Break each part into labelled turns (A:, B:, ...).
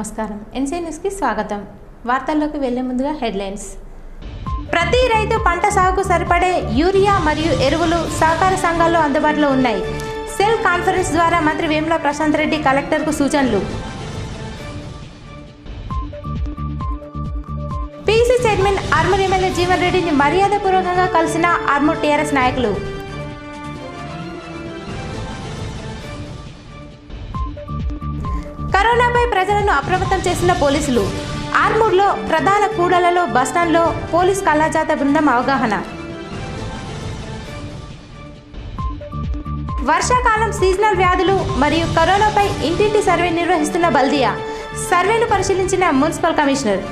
A: నమస్కారం ఎన్సీ న్యూస్కి స్వాగతం వార్తల్లోకి వెళ్లే ముందుగా హెడ్లైన్స్ ప్రతి రైతు పంట సాగుకు సరిపడే యూరియా మరియు ఎరువులు సహకార సంఘాల్లో అందుబాటులో ఉన్నాయి సెల్ కాన్ఫరెన్స్ ద్వారా మంత్రి వేముల ప్రశాంత్ రెడ్డి కలెక్టర్కు సూచనలు PC chairman Armoor MLA Jeevan రెడ్డిని మర్యాదపూర్వకంగా కలిసిన ఆర్మూర్ టీఆర్ఎస్ నాయకులు కరోనాపై ప్రజలను అప్రమత్తం చేసిన పోలీసులు ఆర్మూర్లో ప్రధాన కూడలలో బస్టాండ్లో పోలీస్ కళాజాత బృందం అవగాహన వర్షాకాలం సీజనల్ వ్యాధులు మరియు కరోనాపై ఇంటింటి సర్వే నిర్వహిస్తున్న బల్దియా సర్వేను పరిశీలించిన municipal commissioner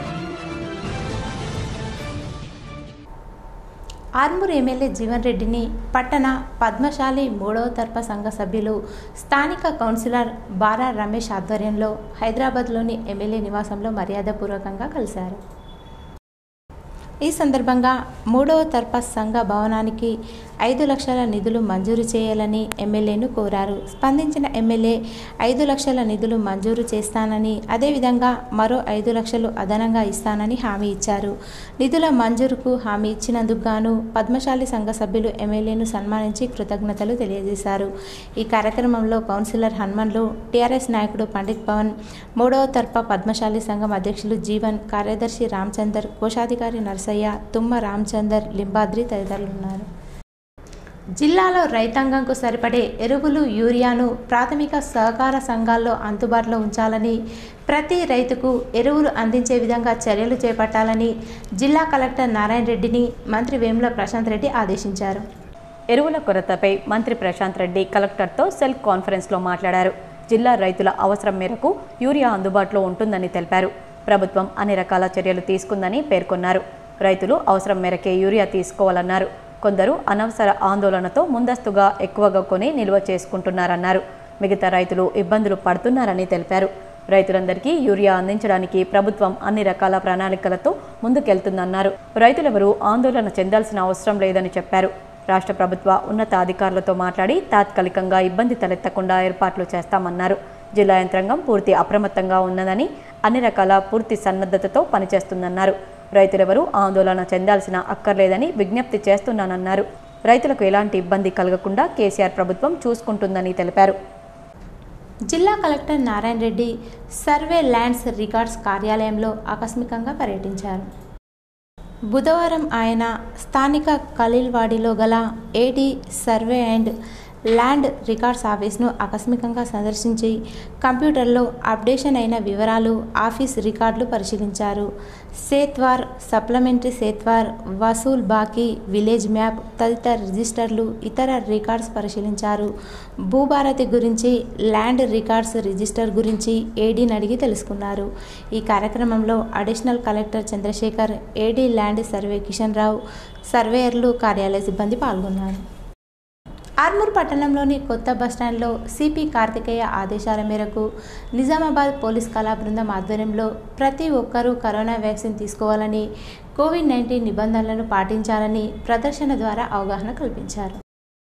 A: Armoor MLA Jeevan రెడ్డిని పట్టణ పద్మశాలి మూడవ తరఫ సంఘ సభ్యులు స్థానిక కౌన్సిలర్ బారా రమేష్ ఆధ్వర్యంలో హైదరాబాద్లోని ఎమ్మెల్యే నివాసంలో మర్యాదపూర్వకంగా కలిశారు ఈ సందర్భంగా మూడవ తరఫ సంఘ భవనానికి ఐదు లక్షల నిధులు మంజూరు చేయాలని ఎమ్మెల్యేను కోరారు స్పందించిన ఎమ్మెల్యే ఐదు లక్షల నిధులు మంజూరు చేస్తానని అదేవిధంగా మరో ఐదు లక్షలు అదనంగా ఇస్తానని హామీ ఇచ్చారు నిధుల మంజూరుకు హామీ ఇచ్చినందుకు గాను పద్మశాలి సంఘ సభ్యులు ఎమ్మెల్యేను సన్మానించి కృతజ్ఞతలు తెలియజేశారు ఈ కార్యక్రమంలో కౌన్సిలర్ హనుమన్లు టీఆర్ఎస్ నాయకుడు పండిత్ పవన్ మూడవ తరఫ పద్మశాలి సంఘం అధ్యక్షులు జీవన్ కార్యదర్శి రామచందర్ కోశాధికారి నరసయ్య తుమ్మ రామచందర్ లింబాద్రి తదితరులు ఉన్నారు జిల్లాలో రైతాంగంకు సరిపడే ఎరువులు యూరియాను ప్రాథమిక సహకార సంఘాల్లో అందుబాటులో ఉంచాలని ప్రతి రైతుకు ఎరువులు అందించే విధంగా చర్యలు చేపట్టాలని జిల్లా కలెక్టర్ నారాయణ రెడ్డిని మంత్రి వేముల ప్రశాంత్ రెడ్డి ఆదేశించారు
B: ఎరువుల కొరతపై మంత్రి ప్రశాంత్ రెడ్డి కలెక్టర్తో సెల్ కాన్ఫరెన్స్లో మాట్లాడారు జిల్లా రైతుల అవసరం మేరకు యూరియా అందుబాటులో ఉంటుందని తెలిపారు ప్రభుత్వం అన్ని రకాల చర్యలు తీసుకుందని పేర్కొన్నారు రైతులు అవసరం మేరకే యూరియా తీసుకోవాలన్నారు కొందరు అనవసర ఆందోళనతో ముందస్తుగా ఎక్కువగా కొని నిల్వ చేసుకుంటున్నారన్నారు మిగతా రైతులు ఇబ్బందులు పడుతున్నారని తెలిపారు రైతులందరికీ యూరియా అందించడానికి ప్రభుత్వం అన్ని రకాల ప్రణాళికలతో ముందుకెళ్తుందన్నారు రైతులెవరూ ఆందోళన చెందాల్సిన అవసరం లేదని చెప్పారు రాష్ట్ర ప్రభుత్వ ఉన్నతాధికారులతో మాట్లాడి తాత్కాలికంగా ఇబ్బంది తలెత్తకుండా ఏర్పాట్లు చేస్తామన్నారు జిల్లా యంత్రాంగం పూర్తి అప్రమత్తంగా ఉన్నదని అన్ని రకాల పూర్తి సన్నద్ధతతో పనిచేస్తుందన్నారు రైతులెవరూ ఆందోళన చెందాల్సిన అక్కర్లేదని విజ్ఞప్తి చేస్తున్నానన్నారు రైతులకు ఎలాంటి ఇబ్బంది కలగకుండా కేసీఆర్ ప్రభుత్వం చూసుకుంటుందని తెలిపారు
A: జిల్లా collector Narayana Reddy survey lands records కార్యాలయంలో ఆకస్మికంగా పర్యటించారు బుధవారం ఆయన స్థానిక ఖలీల్వాడిలో గల AD survey and land records ఆఫీస్ను ఆకస్మికంగా సందర్శించి కంప్యూటర్లో అప్డేషన్ అయిన వివరాలు ఆఫీస్ రికార్డులు పరిశీలించారు సేత్వార్ సప్లిమెంటరీ సేత్వార్ వసూల్ బాకీ విలేజ్ మ్యాప్ తదితర రిజిస్టర్లు ఇతర రికార్డ్స్ పరిశీలించారు భూభారతి గురించి ల్యాండ్ రికార్డ్స్ రిజిస్టర్ గురించి ఏడీని అడిగి తెలుసుకున్నారు ఈ కార్యక్రమంలో additional collector Chandrasekhar AD land survey Kishan Rao సర్వేయర్లు కార్యాలయ సిబ్బంది పాల్గొన్నారు ఆర్మూర్ పట్టణంలోని కొత్త బస్టాండ్లో సిపి కార్తికేయ ఆదేశాల మేరకు నిజామాబాద్ పోలీస్ కళా బృందం ఆధ్వర్యంలో ప్రతి ఒక్కరూ కరోనా వ్యాక్సిన్ తీసుకోవాలని కోవిడ్ నైన్టీన్ నిబంధనలను పాటించాలని ప్రదర్శన ద్వారా అవగాహన కల్పించారు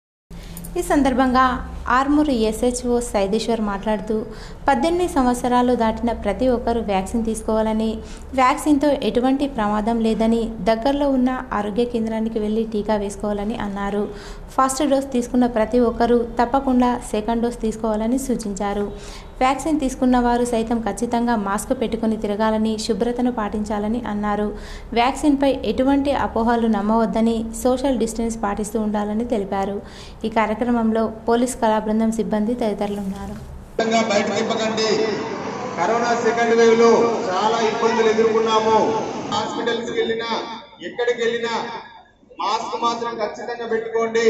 A: ఈ సందర్భంగా ఆర్మూర్ ఎస్హెచ్ఓ సైదేశ్వర్ మాట్లాడుతూ పద్దెనిమిది సంవత్సరాలు దాటిన ప్రతి ఒక్కరూ వ్యాక్సిన్ తీసుకోవాలని వ్యాక్సిన్తో ఎటువంటి ప్రమాదం లేదని దగ్గరలో ఉన్న ఆరోగ్య కేంద్రానికి వెళ్ళి టీకా వేసుకోవాలని అన్నారు ఫస్ట్ డోస్ తీసుకున్న ప్రతి ఒక్కరూ తప్పకుండా సెకండ్ డోస్ తీసుకోవాలని సూచించారు వ్యాక్సిన్ తీసుకున్న వారు సైతం ఖచ్చితంగా మాస్క్ పెట్టుకుని తిరగాలని శుభ్రతను పాటించాలని అన్నారు వ్యాక్సిన్పై ఎటువంటి అపోహలు నమ్మవద్దని సోషల్ డిస్టెన్స్ పాటిస్తూ ఉండాలని తెలిపారు ఈ కార్యక్రమంలో పోలీస్ కళా బృందం సిబ్బంది తదితరులు ఉన్నారు
C: ఖచ్చితంగా బయటకు ఇవ్వకండి కరోనా సెకండ్ వేవ్ లో చాలా ఇబ్బందులు ఎదుర్కొన్నాము హాస్పిటల్స్ వెళ్ళినా ఎక్కడికి వెళ్ళినా మాస్క్ మాత్రం ఖచ్చితంగా పెట్టుకోండి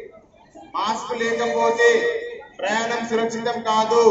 C: మాస్క్ లేకపోతే ప్రయాణం సురక్షితం కాదు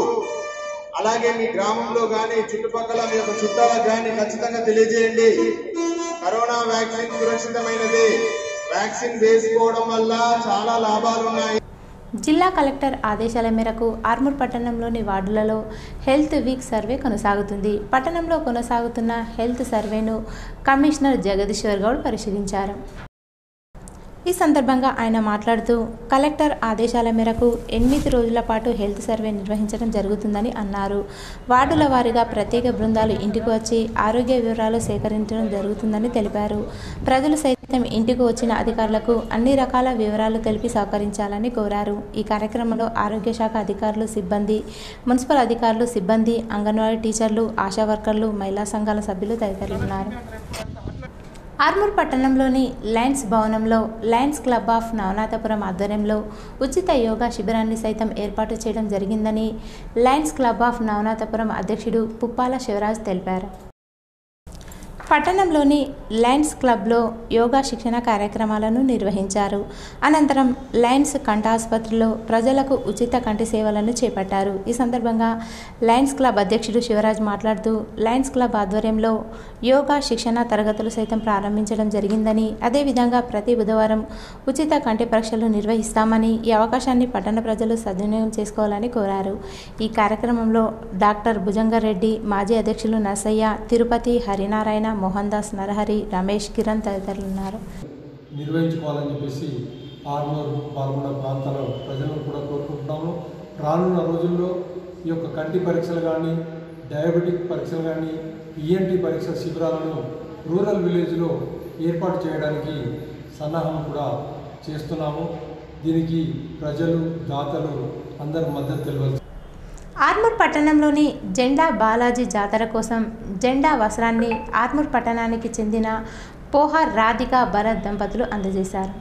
C: అలాగే మీ గ్రామంలో గాని చుట్టుపక్కల మీ యొక్క చుట్టాలకు గాని ఖచ్చితంగా తెలియజేయండి కరోనా వ్యాక్సిన్ సురక్షితమైనది వ్యాక్సిన్ వేసుకోవడం వల్ల చాలా లాభాలు ఉన్నాయి
A: జిల్లా కలెక్టర్ ఆదేశాల మేరకు ఆర్మూర్ పట్టణంలోని వార్డులలో హెల్త్ వీక్ సర్వే కొనసాగుతుంది పట్టణంలో కొనసాగుతున్న హెల్త్ సర్వేను కమిషనర్ జగదీశ్వర్ గౌడ్ పరిశీలించారు ఈ సందర్భంగా ఆయన మాట్లాడుతూ కలెక్టర్ ఆదేశాల మేరకు ఎనిమిది రోజుల పాటు హెల్త్ సర్వే నిర్వహించడం జరుగుతుందని అన్నారు వార్డుల వారీగా ప్రత్యేక బృందాలు ఇంటికి వచ్చి ఆరోగ్య వివరాలు సేకరించడం జరుగుతుందని తెలిపారు ప్రజలు సైతం ఇంటికి వచ్చిన అధికారులకు అన్ని రకాల వివరాలు తెలిపి సహకరించాలని కోరారు ఈ కార్యక్రమంలో ఆరోగ్య శాఖ అధికారులు సిబ్బంది మున్సిపల్ అధికారులు సిబ్బంది అంగన్వాడీ టీచర్లు ఆశా వర్కర్లు మహిళా సంఘాల సభ్యులు తదితరులు ఉన్నారు ఆర్మూర్ పట్టణంలోని లయన్స్ భవనంలో లయన్స్ క్లబ్ ఆఫ్ నవనాథపురం ఆధ్వర్యంలో ఉచిత యోగా శిబిరాన్ని సైతం ఏర్పాటు చేయడం జరిగిందని లయన్స్ క్లబ్ ఆఫ్ నవనాథపురం అధ్యక్షుడు పుప్పాల శివరాజ్ తెలిపారు పట్టణంలోని లయన్స్ క్లబ్లో యోగా శిక్షణ కార్యక్రమాలను నిర్వహించారు అనంతరం లయన్స్ కంఠాసుపత్రిలో ప్రజలకు ఉచిత కంటి సేవలను చేపట్టారు ఈ సందర్భంగా లయన్స్ క్లబ్ అధ్యక్షుడు శివరాజ్ మాట్లాడుతూ లయన్స్ క్లబ్ ఆధ్వర్యంలో యోగా శిక్షణ తరగతులు సైతం ప్రారంభించడం జరిగిందని అదేవిధంగా ప్రతి బుధవారం ఉచిత కంటి పరీక్షలు నిర్వహిస్తామని ఈ అవకాశాన్ని పట్టణ ప్రజలు సద్వినియోగం చేసుకోవాలని కోరారు ఈ కార్యక్రమంలో డాక్టర్ భుజంగారెడ్డి మాజీ అధ్యక్షులు నర్సయ్య తిరుపతి హరినారాయణ మోహన్ దాస్ నరహరి రమేష్ కిరణ్ తదితరులు ఉన్నారు
D: నిర్వహించుకోవాలని చెప్పేసి ఆర్మూర్ పాల్గొండ ప్రాంతాల ప్రజలను కూడా కోరుకుంటున్నాము రానున్న రోజుల్లో ఈ యొక్క కంటి పరీక్షలు కానీ డయాబెటిక్ పరీక్షలు కానీ ఈఎన్టీ పరీక్ష శిబిరాలను రూరల్ విలేజ్లో ఏర్పాటు చేయడానికి సన్నాహం కూడా చేస్తున్నాము దీనికి ప్రజలు దాతలు అందరి మద్దతు తెలియదు
A: ఆర్మూర్ పట్టణంలోని జెండా బాలాజీ జాతర కోసం జెండా వస్త్రాన్ని ఆర్మూర్ పట్టణానికి చెందిన పోహా రాధిక భరత్ దంపతులు అందజేశారు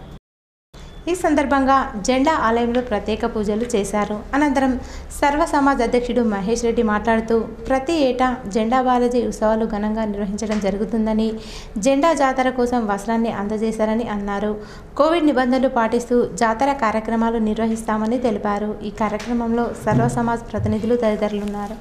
A: ఈ సందర్భంగా జెండా ఆలయంలో ప్రత్యేక పూజలు చేశారు అనంతరం సర్వ సమాజ్ అధ్యక్షుడు మహేష్ రెడ్డి మాట్లాడుతూ ప్రతి ఏటా జెండా బాలాజీ ఉత్సవాలు ఘనంగా నిర్వహించడం జరుగుతుందని జెండా జాతర కోసం వస్త్రాన్ని అందజేశారని అన్నారు కోవిడ్ నిబంధనలు పాటిస్తూ జాతర కార్యక్రమాలు నిర్వహిస్తామని తెలిపారు ఈ కార్యక్రమంలో సర్వ సమాజ్ ప్రతినిధులు తదితరులు ఉన్నారు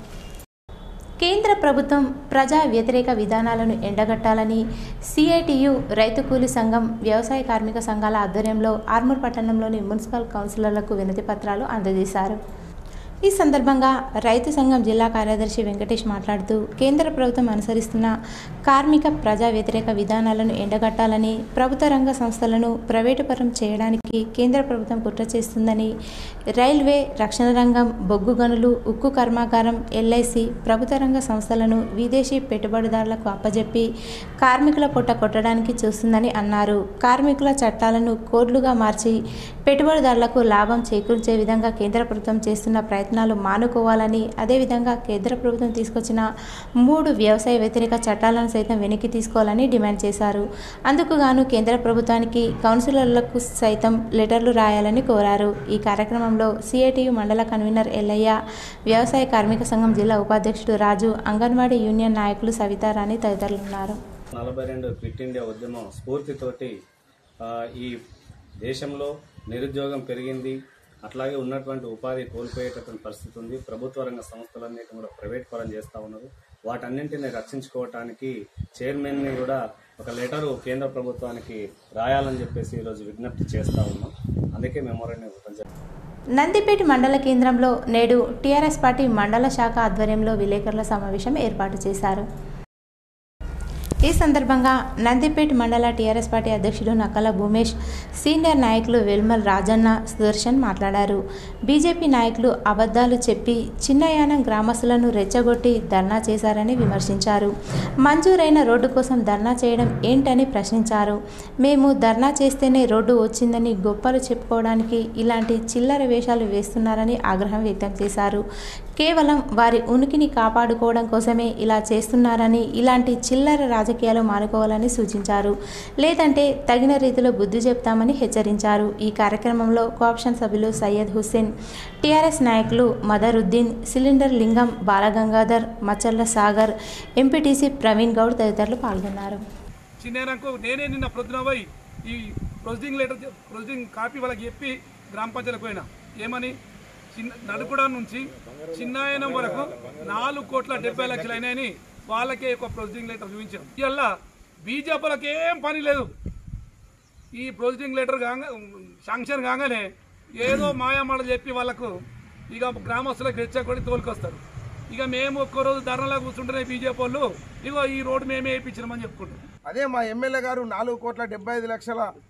A: కేంద్ర ప్రభుత్వం ప్రజా వ్యతిరేక విధానాలను ఎండగట్టాలని సిఐటియు రైతు కూలీ సంఘం వ్యవసాయ కార్మిక సంఘాల ఆధ్వర్యంలో ఆర్మూర్ పట్టణంలోని మున్సిపల్ కౌన్సిలర్లకు వినతి పత్రాలు అందజేశారు ఈ సందర్భంగా రైతు సంఘం జిల్లా కార్యదర్శి వెంకటేష్ మాట్లాడుతూ కేంద్ర ప్రభుత్వం అనుసరిస్తున్న కార్మిక ప్రజా వ్యతిరేక విధానాలను ఎండగట్టాలని ప్రభుత్వ రంగ సంస్థలను ప్రైవేటుపరం చేయడానికి కేంద్ర ప్రభుత్వం కుట్ర చేస్తుందని రైల్వే రక్షణ రంగం బొగ్గు గనులు ఉక్కు కర్మాగారం ఎల్ఐసి ప్రభుత్వ రంగ సంస్థలను విదేశీ పెట్టుబడిదారులకు అప్పజెప్పి కార్మికుల పొట్ట కొట్టడానికి చూస్తుందని అన్నారు కార్మికుల చట్టాలను కోడ్లుగా మార్చి పెట్టుబడిదారులకు లాభం చేకూర్చే విధంగా కేంద్ర ప్రభుత్వం చేస్తున్న ప్రయత్నాలు మానుకోవాలని అదేవిధంగా కేంద్ర ప్రభుత్వం తీసుకొచ్చిన మూడు వ్యవసాయ వ్యతిరేక చట్టాలను సైతం వెనక్కి తీసుకోవాలని డిమాండ్ చేశారు అందుకు గాను కేంద్ర ప్రభుత్వానికి కౌన్సిలర్లకు సైతం లెటర్లు రాయాలని కోరారు ఈ కార్యక్రమంలో సిఐటియు మండల కన్వీనర్ ఎల్లయ్య వ్యవసాయ కార్మిక సంఘం జిల్లా ఉపాధ్యక్షుడు రాజు అంగన్వాడీ యూనియన్ నాయకులు సవితారాణి తదితరులు ఉన్నారు
E: నలభై రెండు క్విట్ ఇండియా ఉద్యమం స్ఫూర్తితోటి ఆ, ఈ దేశంలో నిరుద్యోగం పెరిగింది అట్లాగే ఉన్నటువంటి ఉపాధి కోల్పోయేటటువంటి పరిస్థితి ఉంది ప్రభుత్వ రంగ సంస్థలన్నిటి కూడా ప్రైవేట్ పరం చేస్తూ ఉన్నారు వాటన్నింటిని రక్షించుకోవటానికి చైర్మన్ని కూడా ఒక లెటరు కేంద్ర ప్రభుత్వానికి రాయాలని చెప్పేసి ఈరోజు విజ్ఞప్తి చేస్తా ఉన్నాం అందుకే మెమోరాండం ఇవ్వడం జరిగింది
A: నందిపేట మండల కేంద్రంలో నేడు టీఆర్ఎస్ పార్టీ మండల శాఖ ఆధ్వర్యంలో విలేకరుల సమావేశం ఏర్పాటు చేశారు ఈ సందర్భంగా నందిపేట మండల టీఆర్ఎస్ పార్టీ అధ్యక్షుడు నక్కల భూమేష్ సీనియర్ నాయకులు వెల్మల్ రాజన్న సుదర్శన్ మాట్లాడారు బీజేపీ నాయకులు అబద్ధాలు చెప్పి చిన్నయానం గ్రామస్తులను రెచ్చగొట్టి ధర్నా చేశారని విమర్శించారు మంజూరైన రోడ్డు కోసం ధర్నా చేయడం ఏంటని ప్రశ్నించారు మేము ధర్నా చేస్తేనే రోడ్డు వచ్చిందని గొప్పలు చెప్పుకోవడానికి ఇలాంటి చిల్లర వేషాలు వేస్తున్నారని ఆగ్రహం వ్యక్తం చేశారు కేవలం వారి ఉనికిని కాపాడుకోవడం కోసమే ఇలా చేస్తున్నారని ఇలాంటి చిల్లర రాజకీయాలు మానుకోవాలని సూచించారు లేదంటే తగిన రీతిలో బుద్ధి చెప్తామని హెచ్చరించారు ఈ కార్యక్రమంలో కోఆప్షన్ సభ్యులు సయ్యద్ హుస్సేన్ టీఆర్ఎస్ నాయకులు మదరుద్దీన్ సిలిండర్ లింగం బాలగంగాధర్ మచ్చర్ల సాగర్ ఎంపీటీసీ ప్రవీణ్ గౌడ్ తదితరులు పాల్గొన్నారు
F: చిన్నేరకు నేనే నిన్న ప్రొద్దున పోయి ఈ ప్రొసీడింగ్ లెటర్ ప్రొసీడింగ్ కాపీ వాళ్ళకి చెప్పి గ్రామ పంచాయతీలకు పోయినా ఏమని చిన్న నడుకుడ నుంచి చిన్నాయనం వరకు నాలుగు కోట్ల డెబ్బై లక్షలు అయినాయని వాళ్ళకే ఒక ప్రొసీడింగ్ లెటర్ చూపించాం ఇవల్ల బీజేపీలకు ఏం పని లేదు ఈ ప్రొసీడింగ్ లెటర్ కాగా శాంక్షన్ కాగానే ఏదో మాయమాటలు చెప్పి వాళ్ళకు ఇక గ్రామస్తులకు రెచ్చగొట్టి తోలుకొస్తారు ఇక మేము ఒక్కరోజు ధర్నలో కూర్చుంటేనే బీజేపీ వాళ్ళు ఇగో ఈ రోడ్డు మేమే వేయించినామని చెప్పుకుంటాం
G: అదే మా ఎమ్మెల్యే గారు నాలుగు కోట్ల డెబ్బై ఐదు లక్షల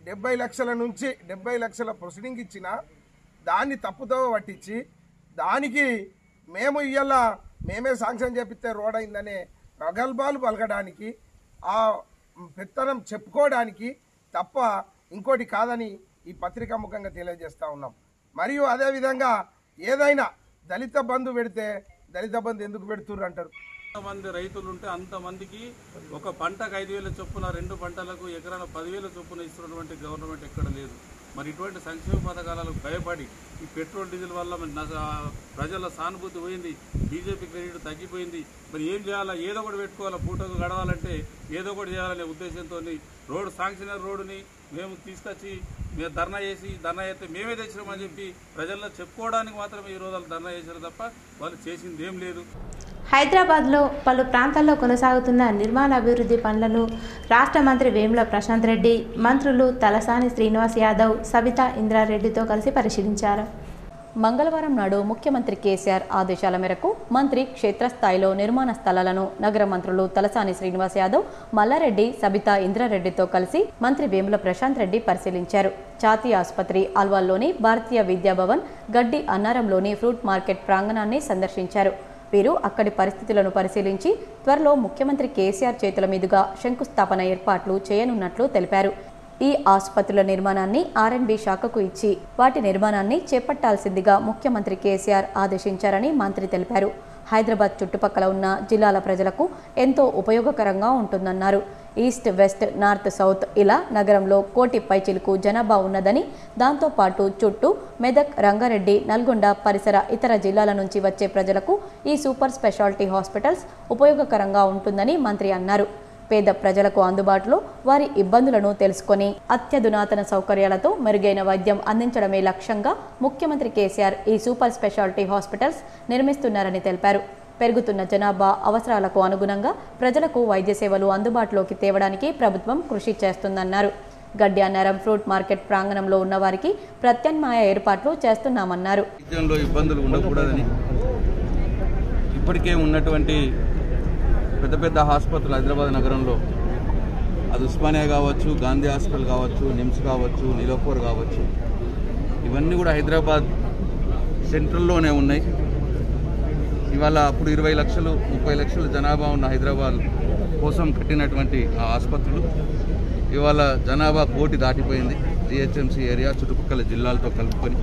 G: డెబ్బై లక్షల నుంచి డెబ్బై లక్షల ప్రొసీడింగ్ ఇచ్చిన దాన్ని తప్పుతో పట్టించి దానికి మేము ఇవాళ మేమే సాంక్షన్ చేపిస్తే రోడ్ అయిందనే ప్రగల్భాలు పలకడానికి ఆ పెత్తనం చెప్పుకోవడానికి తప్ప ఇంకోటి కాదని ఈ పత్రికా ముఖంగా తెలియజేస్తా ఉన్నాం మరియు అదేవిధంగా ఏదైనా దళిత బంధు పెడితే దళిత బంధు ఎందుకు పెడుతుర్రు అంటారు
H: మంది రైతులు ఉంటే అంతమందికి ఒక పంటకు ఐదు వేల చొప్పున రెండు పంటలకు ఎకరాల పదివేల చొప్పున ఇస్తున్నటువంటి గవర్నమెంట్ ఎక్కడ లేదు మరి ఇటువంటి సంక్షేమ పథకాలకు భయపడి ఈ పెట్రోల్ డీజిల్ వల్ల మరి నస- ప్రజల సానుభూతి పోయింది బీజేపీ క్రెడిట్ తగ్గిపోయింది మరి ఏం చేయాలా ఏదో ఒకటి పెట్టుకోవాలా పూటకు గడవాలంటే ఏదో ఒకటి చేయాలనే ఉద్దేశంతో రోడ్డు శాంక్షనర్ రోడ్డుని మేము తీసుకొచ్చి మేము ధర్నా చేసి ధర్నా చేస్తే మేమే తెచ్చినామని చెప్పి ప్రజల్లో చెప్పుకోవడానికి మాత్రమే ఈ రోజు వాళ్ళు ధర్నా చేశారు తప్ప వాళ్ళు చేసింది ఏం లేదు
A: హైదరాబాద్లో పలు ప్రాంతాల్లో కొనసాగుతున్న నిర్మాణ అభివృద్ధి పనులను రాష్ట్ర మంత్రి వేముల ప్రశాంత్ రెడ్డి మంత్రులు తలసాని శ్రీనివాస్ యాదవ్ సబితా ఇంద్రారెడ్డితో కలిసి పరిశీలించారు
B: మంగళవారం నాడు ముఖ్యమంత్రి కేసీఆర్ ఆదేశాల మేరకు మంత్రి క్షేత్రస్థాయిలో నిర్మాణ స్థలాలను నగర మంత్రులు తలసాని శ్రీనివాస్ యాదవ్ మల్లారెడ్డి సబితా ఇంద్రారెడ్డితో కలిసి మంత్రి వేముల ప్రశాంత్ రెడ్డి పరిశీలించారు జాతీయ ఆసుపత్రి అల్వాల్లోని భారతీయ విద్యాభవన్ గడ్డి అన్నారంలోని ఫ్రూట్ మార్కెట్ ప్రాంగణాన్ని సందర్శించారు వీరు అక్కడి పరిస్థితులను పరిశీలించి త్వరలో ముఖ్యమంత్రి కేసీఆర్ చేతుల మీదుగా శంకుస్థాపన ఏర్పాట్లు చేయనున్నట్లు తెలిపారు ఈ ఆసుపత్రుల నిర్మాణాన్ని ఆర్ఎండ్బి శాఖకు ఇచ్చి వాటి నిర్మాణాన్ని చేపట్టాల్సిందిగా ముఖ్యమంత్రి కేసీఆర్ ఆదేశించారని మంత్రి తెలిపారు హైదరాబాద్ చుట్టుపక్కల ఉన్న జిల్లాల ప్రజలకు ఎంతో ఉపయోగకరంగా ఉంటుందన్నారు ఈస్ట్ వెస్ట్ నార్త్ సౌత్ ఇలా నగరంలో కోటి పైచిలుకు జనాభా ఉన్నదని దాంతోపాటు చుట్టూ మెదక్ రంగారెడ్డి నల్గొండ పరిసర ఇతర జిల్లాల నుంచి వచ్చే ప్రజలకు ఈ సూపర్ స్పెషాలిటీ హాస్పిటల్స్ ఉపయోగకరంగా ఉంటుందని మంత్రి అన్నారు పేద ప్రజలకు అందుబాటులో వారి ఇబ్బందులను తెలుసుకొని అత్యధునాతన సౌకర్యాలతో మెరుగైన వైద్యం అందించడమే లక్ష్యంగా ముఖ్యమంత్రి కేసీఆర్ ఈ సూపర్ స్పెషాలిటీ హాస్పిటల్స్ నిర్మిస్తున్నారని తెలిపారు పెరుగుతున్న జనాభా అవసరాలకు అనుగుణంగా ప్రజలకు వైద్య సేవలు అందుబాటులోకి తేవడానికి ప్రభుత్వం కృషి చేస్తుందన్నారు గడ్డి అన్నారం ఫ్రూట్ మార్కెట్ ప్రాంగణంలో ఉన్న వారికి ప్రత్యామ్నాయ ఏర్పాట్లు చేస్తున్నామన్నారు
H: వైద్యంలో ఇబ్బందులు ఉండకూడదని ఇప్పటికే ఉన్నటువంటి పెద్ద పెద్ద ఆసుపత్రులు హైదరాబాద్ నగరంలో అది ఉస్మానియా కావచ్చు గాంధీ హాస్పిటల్ కావచ్చు నిమ్స్ కావచ్చు నీలోఫర్ కావచ్చు ఇవన్నీ కూడా హైదరాబాద్ సెంట్రల్లోనే ఉన్నాయి ఇవాళ అప్పుడు ఇరవై లక్షలు ముప్పై లక్షల జనాభా ఉన్న హైదరాబాద్ కోసం కట్టినటువంటి ఆ ఆసుపత్రులు ఇవాళ జనాభా కోటి దాటిపోయింది జిహెచ్ఎంసీ ఏరియా చుట్టుపక్కల జిల్లాలతో కలుపుకొని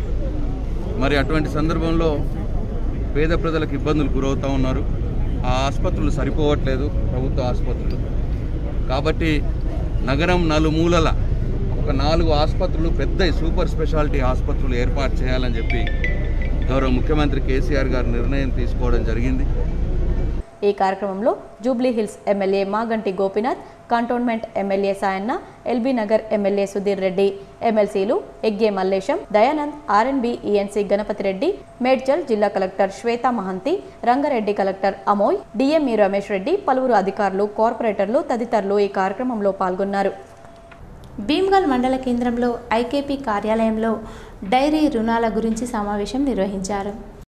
H: మరి అటువంటి సందర్భంలో పేద ప్రజలకు ఇబ్బందులు గురవుతూ ఉన్నారు ఆ ఆసుపత్రులు సరిపోవట్లేదు ప్రభుత్వ ఆసుపత్రులు కాబట్టి నగరం నలుమూలల ఒక నాలుగు ఆసుపత్రులు పెద్ద సూపర్ స్పెషాలిటీ ఆసుపత్రులు ఏర్పాటు చేయాలని చెప్పి గౌరవ ముఖ్యమంత్రి కేసీఆర్ గారు నిర్ణయం తీసుకోవడం జరిగింది
B: ఈ కార్యక్రమంలో Jubilee Hills MLA Maganti Gopinath Cantonment MLA Sayanna LB Nagar MLA Sudheer Reddy ఎమ్మెల్సీలు ఎగ్గే మల్లేశం దయానంద్ ఆర్ఎన్బి ఈఎన్సీ గణపతి రెడ్డి మేడ్చల్ జిల్లా collector Swetha Mahanti Rangareddy collector Amoy DME Ramesh Reddy పలువురు అధికారులు కార్పొరేటర్లు తదితరులు ఈ కార్యక్రమంలో పాల్గొన్నారు
A: భీమ్గల్ మండల కేంద్రంలో ఐకేపీ కార్యాలయంలో డైరీ రుణాల గురించి సమావేశం నిర్వహించారు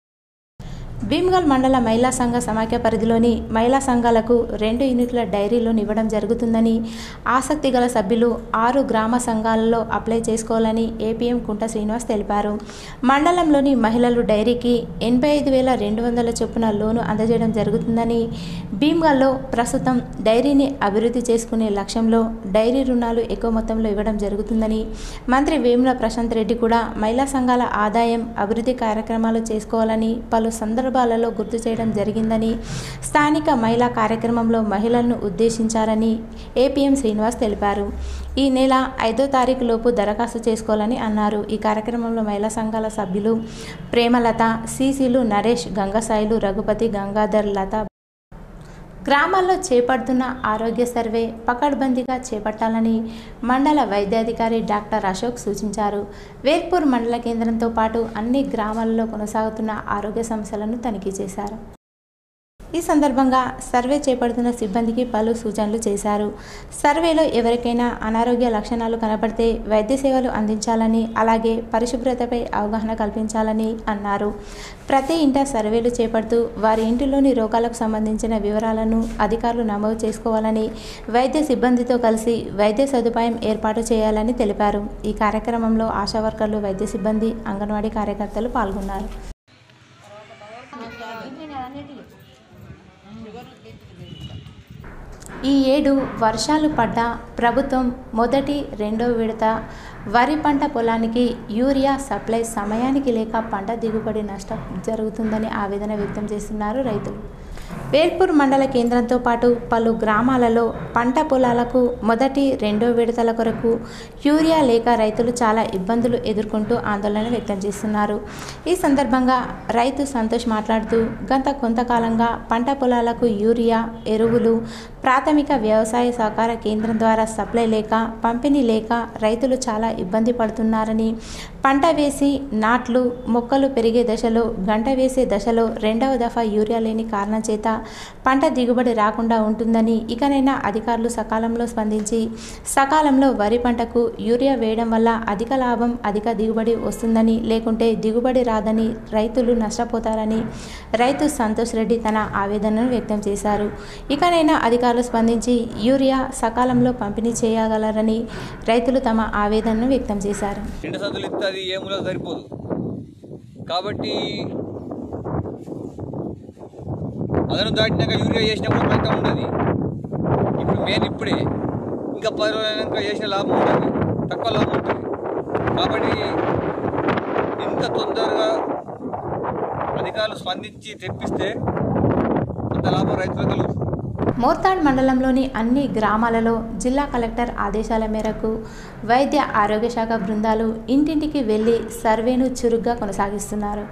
A: భీమ్గల్ మండల మహిళా సంఘ సమాఖ్య పరిధిలోని మహిళా సంఘాలకు రెండు యూనిట్ల డైరీ లోన్ ఇవ్వడం జరుగుతుందని ఆసక్తి గల సభ్యులు ఆరు గ్రామ సంఘాలలో అప్లై చేసుకోవాలని ఏపీఎం కుంట శ్రీనివాస్ తెలిపారు మండలంలోని మహిళలు డైరీకి ఎనభై ఐదు వేల రెండు వందల చొప్పున లోను అందజేయడం జరుగుతుందని భీమ్గల్లో ప్రస్తుతం డైరీని అభివృద్ధి చేసుకునే లక్ష్యంలో డైరీ రుణాలు ఎక్కువ మొత్తంలో ఇవ్వడం జరుగుతుందని మంత్రి వేముల ప్రశాంత్ రెడ్డి కూడా మహిళా సంఘాల ఆదాయం అభివృద్ధి కార్యక్రమాలు చేసుకోవాలని పలు సందర్భాలలో గుర్తు చేయడం జరిగిందని స్థానిక మహిళా కార్యక్రమంలో మహిళలను ఉద్దేశించారని ఏపీఎం శ్రీనివాస్ తెలిపారు ఈ నెల ఐదో తారీఖు లోపు దరఖాస్తు చేసుకోవాలని అన్నారు ఈ కార్యక్రమంలో మహిళా సంఘాల సభ్యులు ప్రేమలత సీసీలు నరేష్ గంగసాయిలు రఘుపతి గంగాధర్ లత గ్రామాల్లో చేపడుతున్న ఆరోగ్య సర్వే పకడ్బందీగా చేపట్టాలని మండల వైద్యాధికారి డాక్టర్ అశోక్ సూచించారు వేర్పూర్ మండల కేంద్రంతో పాటు అన్ని గ్రామాల్లో కొనసాగుతున్న ఆరోగ్య సమస్యలను తనిఖీ చేశారు ఈ సందర్భంగా సర్వే చేపడుతున్న సిబ్బందికి పలు సూచనలు చేశారు సర్వేలో ఎవరికైనా అనారోగ్య లక్షణాలు కనబడితే వైద్య సేవలు అందించాలని అలాగే పరిశుభ్రతపై అవగాహన కల్పించాలని అన్నారు ప్రతి ఇంట సర్వేలు చేపడుతూ వారి ఇంటిలోని రోగాలకు సంబంధించిన వివరాలను అధికారులు నమోదు చేసుకోవాలని వైద్య సిబ్బందితో కలిసి వైద్య సదుపాయం ఏర్పాటు చేయాలని తెలిపారు ఈ కార్యక్రమంలో ఆశా వర్కర్లు వైద్య సిబ్బంది అంగన్వాడీ కార్యకర్తలు పాల్గొన్నారు ఈ ఏడు వర్షాలు పడ్డా ప్రభుత్వం మొదటి రెండో విడత వరి పంట పొలానికి యూరియా సప్లై సమయానికి లేక పంట దిగుబడి నష్టం జరుగుతుందని ఆవేదన వ్యక్తం చేస్తున్నారు రైతులు వేల్పూర్ మండల కేంద్రంతో పాటు పలు గ్రామాలలో పంట పొలాలకు మొదటి రెండో విడతల కొరకు యూరియా లేక రైతులు చాలా ఇబ్బందులు ఎదుర్కొంటూ ఆందోళన వ్యక్తం చేస్తున్నారు ఈ సందర్భంగా రైతు సంతోష్ మాట్లాడుతూ గత కొంతకాలంగా పంట పొలాలకు యూరియా ఎరువులు ప్రాథమిక వ్యవసాయ సహకార కేంద్రం ద్వారా సప్లై లేక పంపిణీ లేక రైతులు చాలా ఇబ్బంది పడుతున్నారని పంట వేసి నాట్లు మొక్కలు పెరిగే దశలో గంట వేసే దశలో రెండవ దఫా యూరియా లేని కారణం చేత పంట దిగుబడి రాకుండా ఉంటుందని ఇకనైనా అధికారులు సకాలంలో స్పందించి సకాలంలో వరి పంటకు యూరియా వేయడం వల్ల అధిక లాభం అధిక దిగుబడి వస్తుందని లేకుంటే దిగుబడి రాదని రైతులు నష్టపోతారని రైతు సంతోష్ రెడ్డి తన ఆవేదనను వ్యక్తం చేశారు ఇకనైనా అధికారులు స్పందించి యూరియా సకాలంలో పంపిణీ చేయగలరని రైతులు తమ ఆవేదనను వ్యక్తం చేశారు
I: రెండు సందులు ఇస్తే అది ఏ మూల సరిపోదు కాబట్టి అదను దాటినాక యూరియా చేసినప్పుడు ఫలితం ఉండదు ఇప్పుడు మెయిన్ ఇప్పుడే ఇంకా పది రోజులైనాక చేసిన లాభం ఉంటుంది తక్కువ లాభం ఉంటుంది కాబట్టి ఇంత తొందరగా అధికారులు స్పందించి తెప్పిస్తే అంత లాభం రైతులకు కలుగుతుంది
A: మోర్తాడ్ మండలంలోని అన్ని గ్రామాలలో జిల్లా కలెక్టర్ ఆదేశాల మేరకు వైద్య ఆరోగ్య శాఖ బృందాలు ఇంటింటికి వెళ్లి సర్వేను చురుగ్గా కొనసాగిస్తున్నారు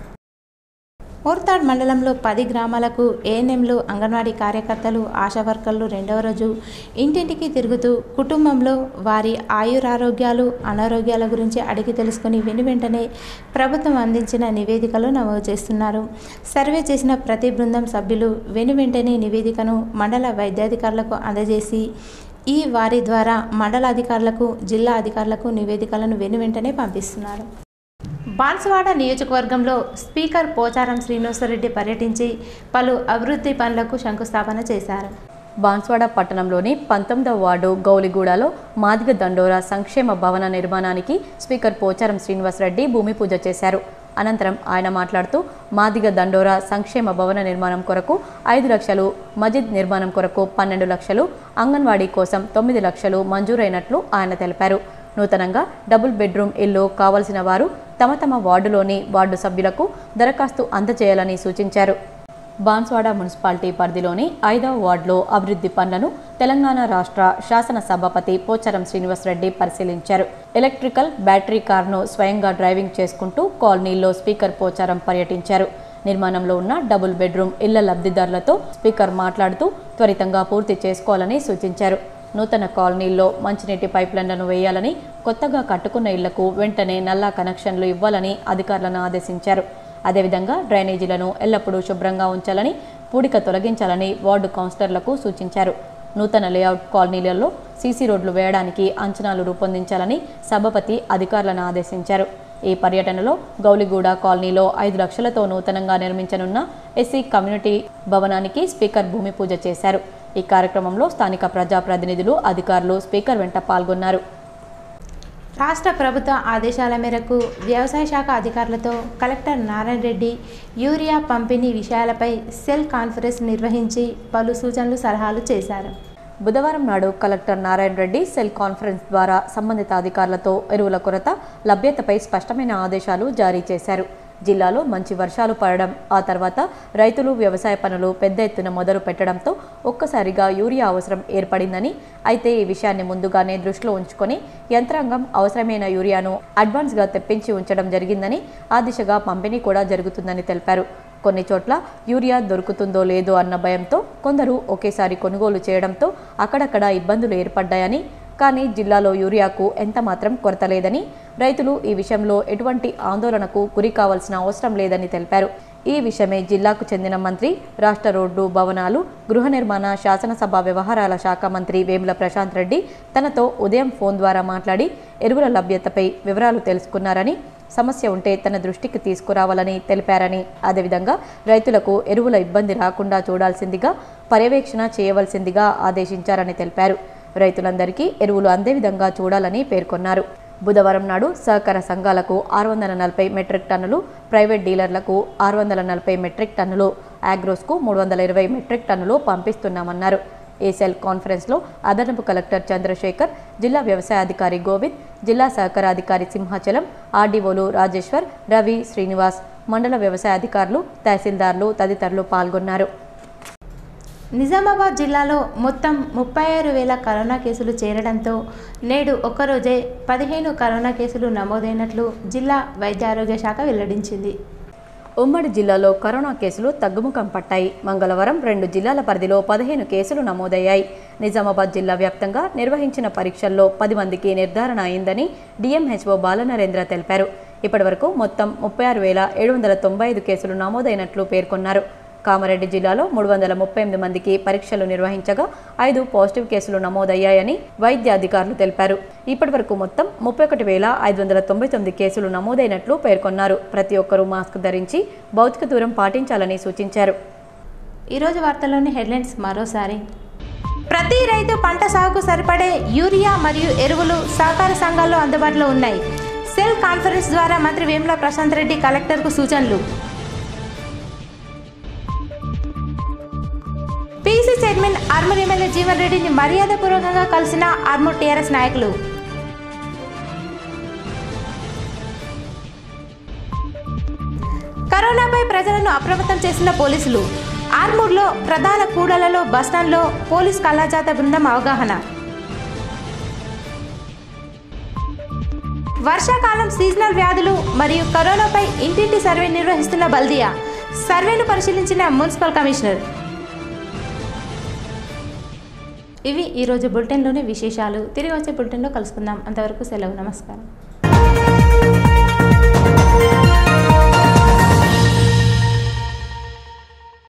A: మోర్తాడ్ మండలంలో పది గ్రామాలకు ఏఎన్ఎంలు అంగన్వాడీ కార్యకర్తలు ఆశా వర్కర్లు రెండవ రోజు ఇంటింటికి తిరుగుతూ కుటుంబంలో వారి ఆయురారోగ్యాలు అనారోగ్యాల గురించి అడిగి తెలుసుకుని విని వెంటనే ప్రభుత్వం అందించిన నివేదికలు నమోదు చేస్తున్నారు సర్వే చేసిన ప్రతి బృందం సభ్యులు వెను వెంటనే నివేదికను మండల వైద్యాధికారులకు అందజేసి ఈ వారి ద్వారా మండల అధికారులకు జిల్లా అధికారులకు నివేదికలను వెను వెంటనే పంపిస్తున్నారు బాన్సువాడ నియోజకవర్గంలో స్పీకర్ పోచారం శ్రీనివాసరెడ్డి పర్యటించి పలు అభివృద్ధి పనులకు శంకుస్థాపన చేశారు
B: బాన్స్వాడ పట్టణంలోని పంతొమ్మిదవ వార్డు గౌలిగూడలో మాదిగ దండోరా సంక్షేమ భవన నిర్మాణానికి స్పీకర్ పోచారం శ్రీనివాసరెడ్డి భూమి పూజ చేశారు అనంతరం ఆయన మాట్లాడుతూ మాదిగ దండోరా సంక్షేమ భవన నిర్మాణం కొరకు ఐదు లక్షలు మజిద్ నిర్మాణం కొరకు పన్నెండు లక్షలు అంగన్వాడీ కోసం తొమ్మిది లక్షలు మంజూరైనట్లు ఆయన తెలిపారు నూతనంగా డబుల్ బెడ్రూమ్ ఇల్లు కావలసిన వారు తమ తమ వార్డులోని వార్డు సభ్యులకు దరఖాస్తు అందజేయాలని సూచించారు బాన్స్వాడ మున్సిపాలిటీ పరిధిలోని ఐదవ వార్డులో అభివృద్ధి పనులను తెలంగాణ రాష్ట్ర శాసన సభాపతి పోచారం శ్రీనివాసరెడ్డి పరిశీలించారు ఎలక్ట్రికల్ బ్యాటరీ కార్ను స్వయంగా డ్రైవింగ్ చేసుకుంటూ కాలనీలో స్పీకర్ పోచారం పర్యటించారు నిర్మాణంలో ఉన్న డబుల్ బెడ్రూమ్ ఇళ్ల లబ్ధిదారులతో స్పీకర్ మాట్లాడుతూ త్వరితంగా పూర్తి చేసుకోవాలని సూచించారు నూతన కాలనీల్లో మంచినీటి పైప్లైన్లను వేయాలని కొత్తగా కట్టుకున్న ఇళ్లకు వెంటనే నల్లా కనెక్షన్లు ఇవ్వాలని అధికారులను ఆదేశించారు అదేవిధంగా డ్రైనేజీలను ఎల్లప్పుడూ శుభ్రంగా ఉంచాలని పూడిక తొలగించాలని వార్డు కౌన్సిలర్లకు సూచించారు నూతన లేఅవుట్ కాలనీలలో సీసీ రోడ్లు వేయడానికి అంచనాలు రూపొందించాలని సభాపతి అధికారులను ఆదేశించారు ఈ పర్యటనలో గౌలిగూడ కాలనీలో ఐదు లక్షలతో నూతనంగా నిర్మించనున్న ఎస్సీ కమ్యూనిటీ భవనానికి స్పీకర్ భూమి పూజ చేశారు ఈ కార్యక్రమంలో స్థానిక ప్రజాప్రతినిధులు అధికారులు స్పీకర్ వెంట పాల్గొన్నారు
A: రాష్ట్ర ప్రభుత్వ ఆదేశాల మేరకు వ్యవసాయ శాఖ అధికారులతో కలెక్టర్ నారాయణ రెడ్డి యూరియా పంపిణీ విషయాలపై సెల్ కాన్ఫరెన్స్ నిర్వహించి పలు సూచనలు సలహాలు చేశారు
B: బుధవారం నాడు collector Narayana Reddy cell conference ద్వారా సంబంధిత అధికారులతో ఎరువుల కొరత లభ్యతపై స్పష్టమైన ఆదేశాలు జారీ చేశారు జిల్లాలో మంచి వర్షాలు పడడం ఆ తర్వాత రైతులు వ్యవసాయ పనులు పెద్ద ఎత్తున మొదలు పెట్టడంతో ఒక్కసారిగా యూరియా అవసరం ఏర్పడిందని అయితే ఈ విషయాన్ని ముందుగానే దృష్టిలో ఉంచుకొని యంత్రాంగం అవసరమైన యూరియాను అడ్వాన్స్గా తెప్పించి ఉంచడం జరిగిందని ఆ దిశగా పంపిణీ కూడా జరుగుతుందని తెలిపారు కొన్ని చోట్ల యూరియా దొరుకుతుందో లేదో అన్న భయంతో కొందరు ఒకేసారి కొనుగోలు చేయడంతో అక్కడక్కడ ఇబ్బందులు ఏర్పడ్డాయని కానీ జిల్లాలో యూరియాకు ఎంత మాత్రం కొరత లేదని రైతులు ఈ విషయంలో ఎటువంటి ఆందోళనకు గురి కావాల్సిన అవసరం లేదని తెలిపారు ఈ విషయమై జిల్లాకు చెందిన మంత్రి రాష్ట్ర రోడ్డు భవనాలు గృహ నిర్మాణ శాసనసభ వ్యవహారాల శాఖ మంత్రి వేముల ప్రశాంత్ రెడ్డి తనతో ఉదయం ఫోన్ ద్వారా మాట్లాడి ఎరువుల లభ్యతపై వివరాలు తెలుసుకున్నారని సమస్య ఉంటే తన దృష్టికి తీసుకురావాలని తెలిపారని అదేవిధంగా రైతులకు ఎరువుల ఇబ్బంది రాకుండా చూడాల్సిందిగా పర్యవేక్షణ చేయవలసిందిగా ఆదేశించారని తెలిపారు రైతులందరికీ ఎరువులు అందే విధంగా చూడాలని పేర్కొన్నారు బుధవారం నాడు సహకార సంఘాలకు ఆరు వందల నలభై మెట్రిక్ టన్నులు ప్రైవేట్ డీలర్లకు ఆరు వందల నలభై మెట్రిక్ టన్నులు ఆగ్రోస్కు మూడు వందల ఇరవై మెట్రిక్ టన్నులు పంపిస్తున్నామన్నారు ఈ సెల్ కాన్ఫరెన్స్లో అదనపు కలెక్టర్ చంద్రశేఖర్ జిల్లా వ్యవసాయ అధికారి గోవింద్ జిల్లా సహకార అధికారి సింహాచలం ఆర్డీఓలు రాజేశ్వర్ రవి శ్రీనివాస్ మండల వ్యవసాయ అధికారులు తహసీల్దార్లు తదితరులు పాల్గొన్నారు
A: నిజామాబాద్ జిల్లాలో మొత్తం ముప్పై ఆరు వేల కరోనా కేసులు చేరడంతో నేడు ఒక్కరోజే పదిహేను కరోనా కేసులు నమోదైనట్లు జిల్లా వైద్య ఆరోగ్య శాఖ వెల్లడించింది
B: ఉమ్మడి జిల్లాలో కరోనా కేసులు తగ్గుముఖం పట్టాయి మంగళవారం రెండు జిల్లాల పరిధిలో పదిహేను కేసులు నమోదయ్యాయి నిజామాబాద్ జిల్లా వ్యాప్తంగా నిర్వహించిన పరీక్షల్లో పది మందికి నిర్ధారణ అయిందని డిఎంహెచ్ఓ బాలనరేంద్ర తెలిపారు ఇప్పటివరకు మొత్తం ముప్పై ఆరు వేల ఏడు వందల తొంభై ఐదు కేసులు నమోదైనట్లు పేర్కొన్నారు కామారెడ్డి జిల్లాలో మూడు వందల ముప్పై ఎనిమిది మందికి పరీక్షలు నిర్వహించగా ఐదు పాజిటివ్ కేసులు నమోదయ్యాయని వైద్య అధికారులు తెలిపారు ఇప్పటివరకు మొత్తం ముప్పై ఒకటి వేల ఐదు వందల తొంభై తొమ్మిది కేసులు నమోదైనట్లు పేర్కొన్నారు ప్రతి ఒక్కరూ మాస్క్ ధరించి భౌతిక దూరం పాటించాలని సూచించారు
A: ఈరోజు వార్తల్లోని హెడ్లైన్స్ మరోసారి ప్రతి రైతు పంట సాగుకు సరిపడే యూరియా మరియు ఎరువులు సహకార సంఘాల్లో అందుబాటులో ఉన్నాయి సెల్ కాన్ఫరెన్స్ ద్వారా మంత్రి వేముల ప్రశాంత్ రెడ్డి కలెక్టర్కు సూచనలు PC chairman Armoor MLA Jeevan రెడ్డిని మర్యాదపూర్వకంగా కలిసిన ఆర్మూర్ టీఆర్ఎస్ నాయకులు కరోనాపై ప్రజలను అప్రమత్తం చేసిన పోలీసులు ఆర్మూర్లో ప్రధాన కూడలలో బస్టాండ్లో పోలీస్ కళాజాత బృందం అవగాహన వర్షాకాలం సీజనల్ వ్యాధులు మరియు కరోనాపై ఇంటింటి సర్వే నిర్వహిస్తున్న బల్దియా సర్వేను పరిశీలించిన మున్సిపల్ కమిషనర్ ఇవి ఈరోజు బులెటిన్లోని విశేషాలు తిరిగి వచ్చే బులెటిన్లో కలుసుకుందాం అంతవరకు సెలవు నమస్కారం